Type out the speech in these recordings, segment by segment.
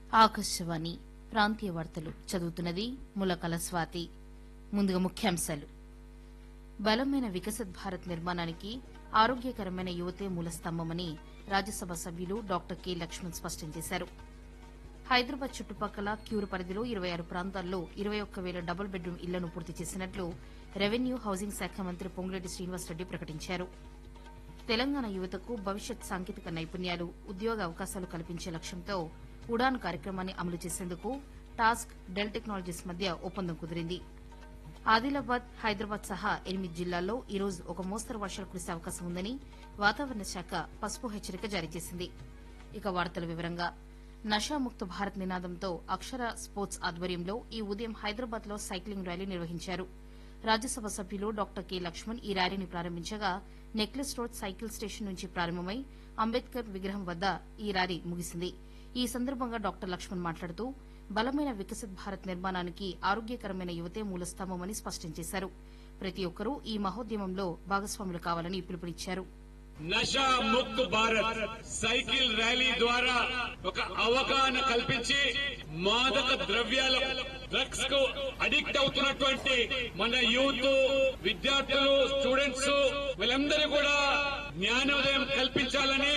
ఆకాశవాణి ప్రాంతీయ వార్తలు చదువుతున్నది ములకల స్వాతి ముందుగా ముఖ్యాంశాలు బలమైన వికసిత్ భారత్ నిర్మాణానికి ఆరోగ్యకరమైన యువతే మూలస్తంభమని రాజ్యసభ సభ్యులు డాక్టర్ కె లక్ష్మణ్ స్పష్టం చేశారు హైదరాబాద్ చుట్టుపక్కల క్యూర్ పరిధిలో ఇరవై ఆరు ప్రాంతాల్లో ఇరవై ఒక్క వేల డబుల్ బెడ్రూమ్ ఇళ్లను పూర్తి చేసినట్లు రెవెన్యూ హౌసింగ్ శాఖ మంత్రి పొంగులేటి శ్రీనివాసరెడ్డి ప్రకటించారు తెలంగాణ యువతకు భవిష్యత్ సాంకేతిక నైపుణ్యాలు ఉద్యోగ అవకాశాలు కల్పించే లక్ష్యంతో ఉడాన్ కార్యక్రమాన్ని అమలు చేసేందుకు టాస్క్ డెల్ టెక్నాలజీస్ మధ్య ఒప్పందం కుదిరింది ఆదిలాబాద్ హైదరాబాద్ సహా ఎనిమిది జిల్లాల్లో ఈ రోజు ఒక మోస్తరు వర్షాలు కురిసే అవకాశం ఉందని వాతావరణ శాఖ పసుపు హెచ్చరిక జారీ చేసింది ఇక వార్తల వివరంగా నషాముక్త భారత్ నినాదంతో అక్షర స్పోర్ట్స్ ఆధ్వర్యంలో ఈ ఉదయం హైదరాబాద్ లో సైక్లింగ్ ర్యాలీ నిర్వహించారు రాజ్యసభ సభ్యులు డాక్టర్ కె లక్ష్మణ్ ఈ ర్యాలీని ప్రారంభించగా నెక్లెస్ రోడ్ సైకిల్ స్టేషన్ నుంచి ప్రారంభమై అంబేద్కర్ విగ్రహం వద్ద ఈ ర్యాలీ ముగిసింది ఈ సందర్భంగా డాక్టర్ లక్ష్మణ్ మాట్లాడుతూ బలమైన వికసిత్ భారత్ నిర్మాణానికి ఆరోగ్యకరమైన యువతే మూలస్తంభమని స్పష్టం చేశారు ప్రతి ఒక్కరూ ఈ మహోద్యమంలో భాగస్వాములు కావాలని పిలుపునిచ్చారు నషా ముక్త్ భారత్ సైకిల్ ర్యాలీ ద్వారా ఒక అవగాహన కల్పించి మాదక ద్రవ్యాల డ్రగ్స్ కు అడిక్ట్ అవుతున్నటువంటి మన యూత్ విద్యార్థులు స్టూడెంట్స్ వీళ్ళందరూ కూడా జ్ఞానోదయం కల్పించాలని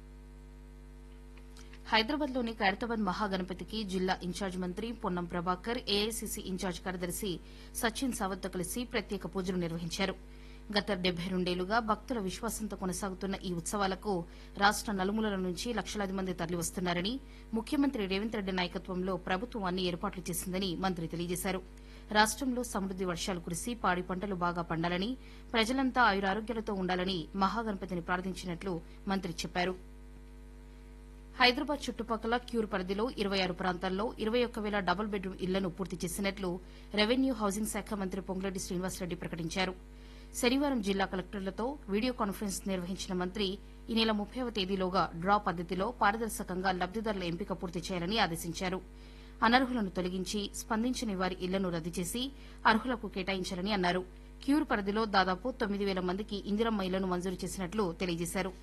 హైదరాబాద్ లోని ఖైరతాబాద్ మహాగణపతికి జిల్లా ఇన్ఛార్జ్ మంత్రి పొన్నం ప్రభాకర్ ఏఐసీసీ ఇన్ఛార్జ్ కార్యదర్శి సచిన్ సావత్తో కలిసి ప్రత్యేక పూజలు నిర్వహించారు గత డెబ్బై రెండేళ్లుగా భక్తుల విశ్వాసంతో కొనసాగుతున్న ఈ ఉత్సవాలకు రాష్ట నలుమూలల నుంచి లక్షలాది మంది తరలివస్తున్నారని ముఖ్యమంత్రి రేవంత్ రెడ్డి నాయకత్వంలో ప్రభుత్వం అన్ని ఏర్పాట్లు చేసిందని మంత్రి తెలియజేశారు రాష్టంలో సమృద్ది వర్షాలు కురిసి పాడి పంటలు బాగా పండాలని ప్రజలంతా ఆయురారోగ్యాలతో ఉండాలని మహాగణపతిని ప్రార్థించినట్లు మంత్రి చెప్పారు హైదరాబాద్ చుట్టుపక్కల క్యూర్ పరిధిలో ఇరవై ఆరు ప్రాంతాల్లో ఇరవై ఒక్క వేల డబుల్ బెడ్రూమ్ ఇళ్లను పూర్తి చేసినట్లు రెవెన్యూ హౌసింగ్ శాఖ మంత్రి పొంగులేటి శ్రీనివాసరెడ్డి ప్రకటించారు శనివారం జిల్లా కలెక్టర్లతో వీడియో కాన్ఫరెన్స్ నిర్వహించిన మంత్రి ఈ నెల ముప్పైవ తేదీలోగా డ్రా పద్దతిలో పారదర్శకంగా లబ్దిదారుల ఎంపిక పూర్తి చేయాలని ఆదేశించారు అనర్హులను తొలగించి స్పందించని వారి ఇళ్లను రద్దు చేసి అర్హులకు కేటాయించాలని అన్నారు క్యూర్ పరిధిలో దాదాపు తొమ్మిది వేల మందికి ఇందిరమ్మ ఇళ్లను మంజూరు చేసినట్లు తెలియజేశారు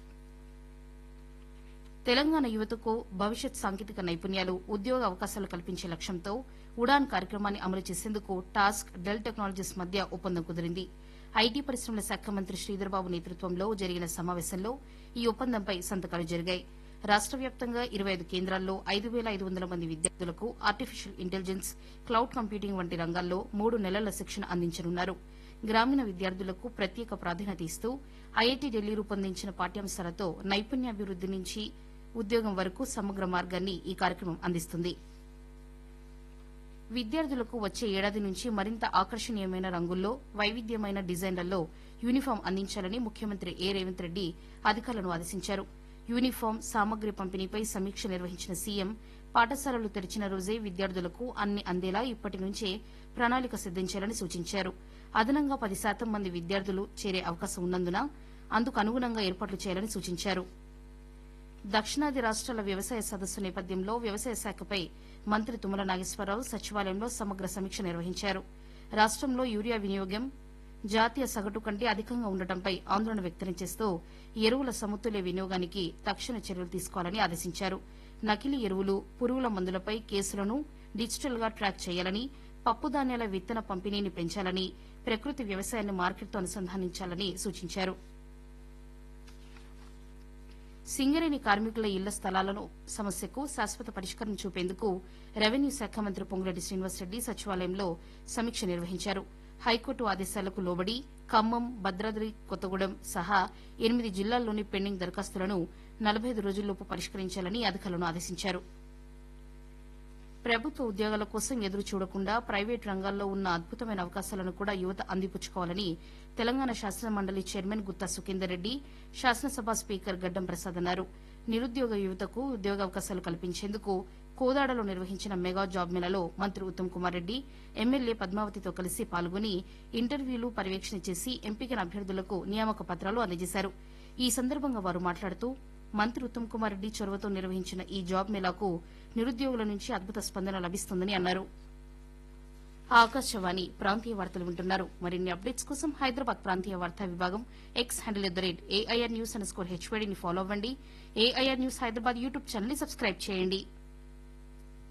తెలంగాణ యువతకు భవిష్యత్ సాంకేతిక నైపుణ్యాలు ఉద్యోగ అవకాశాలు కల్పించే లక్ష్యంతో ఉడాన్ కార్యక్రమాన్ని అమలు చేసేందుకు టాస్క్ డెల్ టెక్నాలజీస్ మధ్య ఒప్పందం కుదిరింది ఐటీ పరిశ్రమల శాఖ మంత్రి శ్రీధర్బాబు నేతృత్వంలో జరిగిన సమావేశంలో ఈ ఒప్పందంపై సంతకాలు జరిగాయి రాష్ట వ్యాప్తంగా ఇరవై ఐదు కేంద్రాల్లో ఐదు వేల ఐదు వందల మంది విద్యార్థులకు ఆర్టిఫిషియల్ ఇంటెలిజెన్స్ క్లౌడ్ కంప్యూటింగ్ వంటి రంగాల్లో మూడు నెలల శిక్షణ అందించనున్నారు గ్రామీణ విద్యార్థులకు ప్రత్యేక ప్రాధాన్యత ఇస్తూ ఐఐటీ ఢిల్లీ రూపొందించిన పాఠ్యాంశాలతో నైపుణ్యాభివృద్ది నుంచి ఉద్యోగం వరకు సమగ్ర మార్గాన్ని ఈ కార్యక్రమం అందిస్తుంది విద్యార్థులకు వచ్చే ఏడాది నుంచి మరింత ఆకర్షణీయమైన రంగుల్లో వైవిధ్యమైన డిజైన్లలో యూనిఫామ్ అందించాలని ముఖ్యమంత్రి ఏ రేవంత్ రెడ్డి అధికారులను ఆదేశించారు యూనిఫామ్ సామగ్రి పంపిణీపై సమీక్ష నిర్వహించిన సీఎం పాఠశాలలు తెరిచిన రోజే విద్యార్థులకు అన్ని అందేలా ఇప్పటి నుంచే ప్రణాళిక సిద్దించాలని సూచించారు అదనంగా పది శాతం మంది విద్యార్థులు చేరే అవకాశం ఉన్నందున అందుకు అనుగుణంగా ఏర్పాట్లు చేయాలని సూచించారు దక్షిణాది రాష్ట్రాల వ్యవసాయ సదస్సు నేపథ్యంలో వ్యవసాయ శాఖపై మంత్రి తుమ్మల నాగేశ్వరరావు సచివాలయంలో సమగ్ర సమీక్ష నిర్వహించారు రాష్టంలో యూరియా వినియోగం జాతీయ సగటు కంటే అధికంగా ఉండటంపై ఆందోళన వ్యక్తం చేస్తూ ఎరువుల సమతుల్య వినియోగానికి తక్షణ చర్యలు తీసుకోవాలని ఆదేశించారు నకిలీ ఎరువులు పురుగుల మందులపై కేసులను డిజిటల్ గా ట్రాక్ చేయాలని పప్పు ధాన్యాల విత్తన పంపిణీని పెంచాలని ప్రకృతి వ్యవసాయాన్ని మార్కెట్తో అనుసంధానించాలని సూచించారు సింగరేణి కార్మికుల ఇళ్ల స్థలాలను సమస్యకు శాశ్వత పరిష్కారం చూపేందుకు రెవెన్యూ శాఖ మంత్రి పొంగులేటి శ్రీనివాసరెడ్డి సచివాలయంలో సమీక్ష నిర్వహించారు హైకోర్టు ఆదేశాలకు లోబడి ఖమ్మం భద్రాద్రి కొత్తగూడెం సహా ఎనిమిది జిల్లాల్లోని పెండింగ్ దరఖాస్తులను నలభై ఐదు రోజుల్లోపు పరిష్కరించాలని అధికారులను ఆదేశించారు ప్రభుత్వ ఉద్యోగాల కోసం ఎదురు చూడకుండా ప్రైవేటు రంగాల్లో ఉన్న అద్భుతమైన అవకాశాలను కూడా యువత అందిపుచ్చుకోవాలని తెలంగాణ శాసనమండలి చైర్మన్ గుత్తా సుఖేందర్ రెడ్డి శాసనసభ స్పీకర్ గడ్డం ప్రసాద్ అన్నారు నిరుద్యోగ యువతకు ఉద్యోగావకాశాలు కల్పించేందుకు కోదాడలో నిర్వహించిన మెగా జాబ్ మేళలో మంత్రి ఉత్తమ్ కుమార్ రెడ్డి ఎమ్మెల్యే పద్మావతితో కలిసి పాల్గొని ఇంటర్వ్యూలు పర్యవేక్షణ చేసి ఎంపికైన అభ్యర్థులకు నియామక పత్రాలు అందజేశారు ఈ సందర్భంగా వారు మాట్లాడుతూ మంత్రి ఉత్తమ్ కుమార్ రెడ్డి చొరవతో నిర్వహించిన ఈ జాబ్ మేళాకు నిరుద్యోగుల నుంచి అద్భుత స్పందన లభిస్తుందని అన్నారు ఆకాశవాణి ప్రాంతీయ వార్తలు వింటున్నారు మరిన్ని అప్డేట్స్ కోసం హైదరాబాద్ ప్రాంతీయ వార్తా విభాగం X handle at the rate AIR news underscore హెచ్వేడిని ఫాలో అవ్వండి AIR news Hyderabad YouTube channel ని సబ్స్క్రైబ్ చేయండి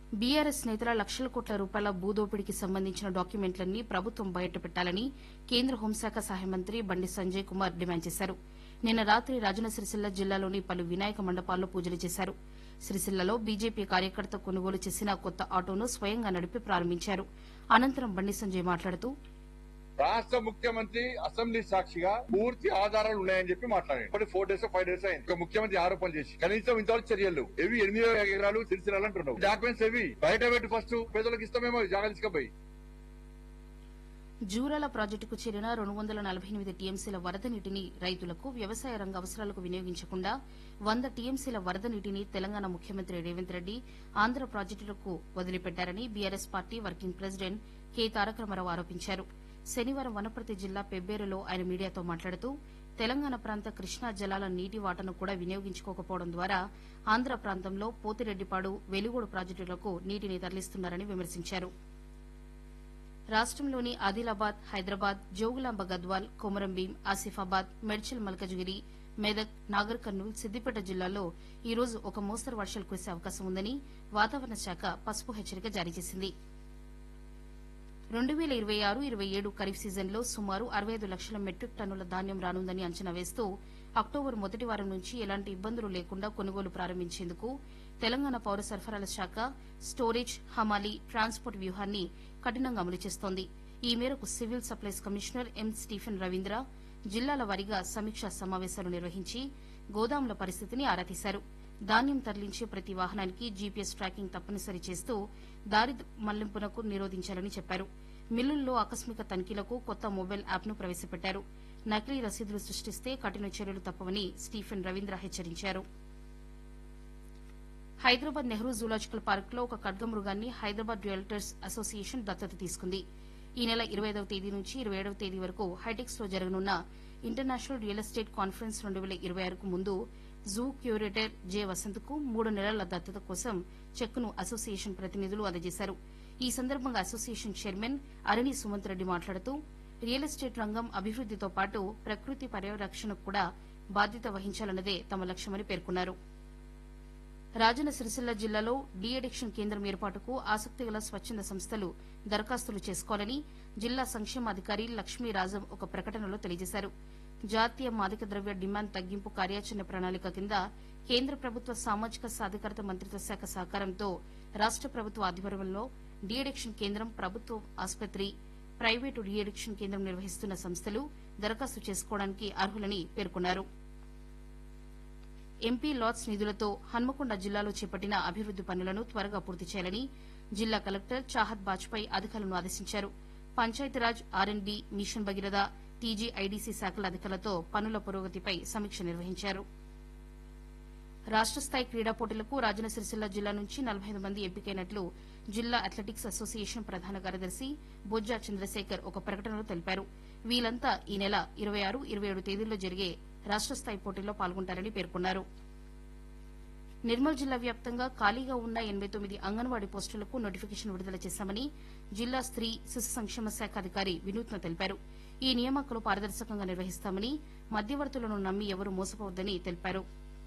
బీఆర్ఎస్ నేతల లక్షల కోట్ల రూపాయల భూదోపిడీకి సంబంధించిన డాక్యుమెంట్లన్నీ ప్రభుత్వం బయటపెట్టాలని కేంద్ర హోంశాఖ సహాయ మంత్రి బండి సంజయ్ కుమార్ డిమాండ్ చేశారు నిన్న రాత్రి రాజన్న సిరిసిల్ల జిల్లాలోని పలు వినాయక మండపాల్లో పూజలు చేశారు సిరిసిల్లలో బీజేపీ కార్యకర్త కొనుగోలు చేసిన కొత్త ఆటోను స్వయంగా నడిపి ప్రారంభించారు అనంతరం బండి సంజయ్ మాట్లాడుతూ రాష్ట్ర ముఖ్యమంత్రి అసెంబ్లీ సాక్షిగా పూర్తి ఆధారాలు ఉన్నాయని చెప్పి మాట్లాడారు ఇప్పటి ఫోర్ డేస్ ఫైవ్ డేస్ అయింది ఒక ముఖ్యమంత్రి ఆరోపణలు చేసి కనీసం ఇంతవరకు చర్యలు ఎవి ఎనిమిది ఎకరాలు సిరిసిల్లాలు అంటున్నావు డాక్యుమెంట్స్ ఎవి బయట పెట్టి ఫస్ట్ పేదలకు ఇస్తామేమో జాగా తీసుకుపోయి జూరాల ప్రాజెక్టుకు చేరిన రెండు వందల నలభై ఎనిమిది టీఎంసీల వరద నీటిని రైతులకు వ్యవసాయ రంగ అవసరాలకు వినియోగించకుండా వంద టీఎంసీల వరద నీటిని తెలంగాణ ముఖ్యమంత్రి రేవంత్ రెడ్డి ఆంధ్ర ప్రాజెక్టులకు వదిలిపెట్టారని BRS party working president K Taraka Ramarao ఆరోపించారు శనివారం వనపర్తి జిల్లా పెబ్బేరులో ఆయన మీడియాతో మాట్లాడుతూ తెలంగాణ ప్రాంత కృష్ణా జలాల నీటి వాటను కూడా వినియోగించుకోకపోవడం ద్వారా ఆంధ్ర ప్రాంతంలో పోతిరెడ్డిపాడు వెలుగోడు ప్రాజెక్టులకు నీటిని తరలిస్తున్నారని విమర్శించారు రాష్టంలోని ఆదిలాబాద్ హైదరాబాద్ జోగులాంబ గద్వాల్ కొమరంభీం ఆసిఫాబాద్ మెడ్చల్ మల్కజ్గిరి మెదక్ నాగర్ కర్నూల్ సిద్దిపేట జిల్లాల్లో ఈ రోజు ఒక మోస్తరు వర్షాలు కురిసే అవకాశం ఉందని వాతావరణ శాఖ పసుపు హెచ్చరిక జారీ చేసింది రెండు వేల ఇరవై ఆరు ఇరవై ఏడు ఖరీఫ్ సీజన్లో సుమారు అరవై ఐదు లక్షల మెట్రిక్ టన్నుల ధాన్యం రానుందని అంచనా వేస్తూ అక్టోబర్ మొదటి వారం నుంచి ఎలాంటి ఇబ్బందులు లేకుండా కొనుగోలు ప్రారంభించేందుకు తెలంగాణ పౌర సరఫరాల శాఖ స్టోరేజ్ హమాలీ ట్రాన్స్పోర్ట్ వ్యూహాన్ని కఠినంగా అమలు చేస్తోంది ఈ మేరకు civil supplies commissioner M Stephen Ravindra జిల్లాల వారీగా సమీక్షా సమావేశాలు నిర్వహించి గోదాముల పరిస్థితిని ఆరా తీశారు ధాన్యం తరలించే ప్రతి వాహనానికి జీపీఎస్ ట్రాకింగ్ తప్పనిసరి చేస్తూ దారి మళ్లింపునకు నిరోధించాలని చెప్పారు మిల్లుల్లో ఆకస్మిక తనిఖీలకు కొత్త మొబైల్ యాప్ను ప్రవేశపెట్టారు నకిలీ రసీదులు సృష్టిస్తే కఠిన చర్యలు తప్పవని స్టీఫెన్ రవీంద్ర హెచ్చరించారు హైదరాబాద్ నెహ్రూ జూలాజికల్ పార్క్ లో ఒక ఖడ్గమృగాన్ని హైదరాబాద్ రియల్టర్స్ అసోసియేషన్ దత్తత తీసుకుంది ఈ నెల ఇరవై ఐదవ తేదీ నుంచి ఇరవై ఏడవ తేదీ వరకు హైటెక్స్ లో జరగనున్న ఇంటర్నేషనల్ రియల్ ఎస్టేట్ కాన్ఫరెన్స్ రెండు వేల ఇరవై ఆరుకు ముందు జూ క్యూరేటర్ జె వసంత్ కు మూడు నెలల దత్తత కోసం చెక్కును అసోసియేషన్ ప్రతినిధులు అందజేశారు ఈ సందర్భంగా అసోసియేషన్ చైర్మన్ అరణి సుమంత్ రెడ్డి మాట్లాడుతూ రియల్ ఎస్టేట్ రంగం అభివృద్దితో పాటు ప్రకృతి పర్యవేక్షణకు కూడా బాధ్యత వహించాలన్నదే తమ లక్ష్యమని పేర్కొన్నారు రాజన్న సిరిసిల్ల జిల్లాలో డీ అడిక్షన్ కేంద్రం ఏర్పాటుకు ఆసక్తి గల స్వచ్ఛంద సంస్థలు దరఖాస్తులు చేసుకోవాలని జిల్లా సంక్షేమాధికారి లక్ష్మీ రాజం ఒక ప్రకటనలో తెలియజేశారు జాతీయ మాదక ద్రవ్య డిమాండ్ తగ్గింపు కార్యాచరణ ప్రణాళిక కింద కేంద్ర ప్రభుత్వ సామాజిక సాధికారత మంత్రిత్వ శాఖ సహకారంతో రాష్ట ప్రభుత్వ ఆధ్వర్యంలో డీ అడిక్షన్ కేంద్రం ప్రభుత్వ ఆసుపత్రి ప్రైవేటు డీ అడిక్షన్ కేంద్రం నిర్వహిస్తున్న సంస్థలు దరఖాస్తు చేసుకోవడానికి అర్హులని పేర్కొన్నారు ఎంపీ లాట్స్ నిధులతో హన్మకొండ జిల్లాలో చేపట్టిన అభివృద్ది పనులను త్వరగా పూర్తి చేయాలని జిల్లా కలెక్టర్ చాహత్ బాజ్పాయ్ అధికారులను ఆదేశించారు Panchayati Raj R and B mission Bhagiratha TG IDC శాఖల అధికారులతో పనుల పురోగతిపై సమీక్ష నిర్వహించారు రాష్ట స్థాయి క్రీడా పోటీలకు రాజన్న సిరిసిల్ల జిల్లా నుంచి నలభై ఐదు మంది ఎంపికైనట్లు జిల్లా అథ్లెటిక్స్ అసోసియేషన్ ప్రధాన కార్యదర్శి బొజ్జా చంద్రశేఖర్ ఒక ప్రకటనలో తెలిపారు వీలంతా ఈ నెల ఇరవై ఆరు ఇరవై ఏడు తేదీల్లో జరిగే రాష్ట స్థాయి పోటీల్లో పాల్గొంటారని పేర్కొన్నారు నిర్మల్ జిల్లా వ్యాప్తంగా ఖాళీగా ఉన్న ఎనబై తొమ్మిది అంగన్వాడీ పోస్టులకు నోటిఫికేషన్ విడుదల చేశామని జిల్లా స్త్రీ శిశు సంక్షేమ శాఖ అధికారి వినూత్న తెలిపారు ఈ నియామకాలు పారదర్శకంగా నిర్వహిస్తామని మధ్యవర్తులను నమ్మి ఎవరూ మోసపోవద్దని తెలిపారు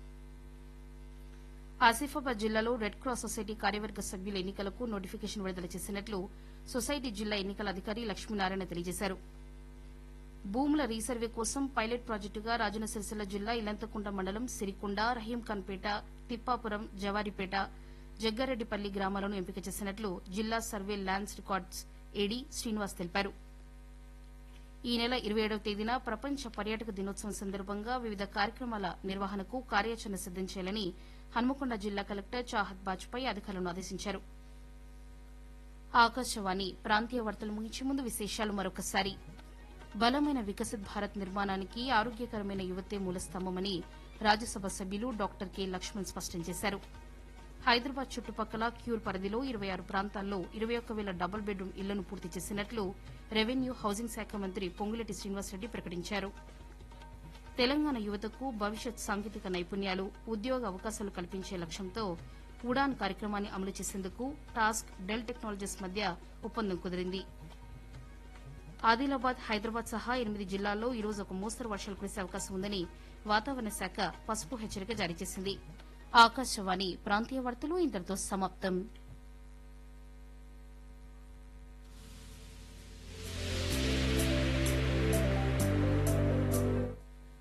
ఆసిఫాబాద్ జిల్లాలో రెడ్ క్రాస్ సొసైటీ కార్యవర్గ సభ్యుల ఎన్నికలకు నోటిఫికేషన్ విడుదల చేసినట్లు సొసైటీ జిల్లా ఎన్నికల అధికారి లక్ష్మీనారాయణ తెలియజేశారు భూముల రీసర్వే కోసం పైలట్ ప్రాజెక్టుగా రాజన్న సిరిసిల్ల జిల్లా ఇలంతకుంట మండలం సిరికొండ రహీంఖాన్పేట తిప్పాపురం జవారిపేట జగ్గారెడ్డిపల్లి గ్రామాలను ఎంపిక చేసినట్లు జిల్లా survey lands records AD Srinivas తెలిపారు ఈ నెల ఇరవై ఏడవ తేదీన ప్రపంచ పర్యాటక దినోత్సవం సందర్భంగా వివిధ కార్యక్రమాల నిర్వహణకు కార్యాచరణ సిద్దం చేయాలని హన్మకొండ జిల్లా కలెక్టర్ చాహత్ బాజ్పాయ్ అధికారులను ఆదేశించారు ఆకాశవాణి ప్రాంతీయ వార్తలు ముగించే ముందు విశేషాలు మరొకసారి బలమైన వికసిత్ భారత్ నిర్మాణానికి ఆరోగ్యకరమైన యువతే మూలస్తంభమని రాజ్యసభ సభ్యులు డాక్టర్ కె లక్ష్మణ్ స్పష్టం చేశారు హైదరాబాద్ చుట్టుపక్కల క్యూర్ పరిధిలో ఇరవై ఆరు ప్రాంతాల్లో ఇరవై ఒక్క వేల డబుల్ బెడ్రూమ్ ఇళ్లను పూర్తి చేసినట్లు రెవెన్యూ హౌసింగ్ శాఖ మంత్రి పొంగులేటి శ్రీనివాసరెడ్డి ప్రకటించారు తెలంగాణ యువతకు భవిష్యత్ సాంకేతిక నైపుణ్యాలు ఉద్యోగ అవకాశాలు కల్పించే లక్ష్యంతో ఉడాన్ కార్యక్రమాన్ని అమలు చేసేందుకు టాస్క్ డెల్ టెక్నాలజీస్ మధ్య ఒప్పందం కుదిరింది ఆదిలాబాద్ హైదరాబాద్ సహా ఎనిమిది జిల్లాల్లో ఈ రోజు ఒక మోస్తరు వర్షాలు కురిసే అవకాశం ఉందని వాతావరణ శాఖ పసుపు హెచ్చరిక జారీ చేసింది ఆకాశవాణి ప్రాంతీయ వార్తలు ఇంతటితో సమాప్తం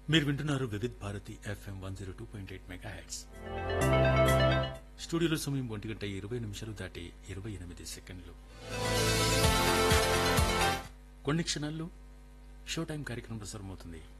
మీరు వింటున్నారు Vividh Bharati FM one zero two point eight mega heads స్టూడియోలో సమయం ఒంటి గంట ఇరవై నిమిషాలు దాటి ఇరవై ఎనిమిది సెకండ్లు కొన్ని క్షణాల్లో షో టైం కార్యక్రమం ప్రసారమవుతుంది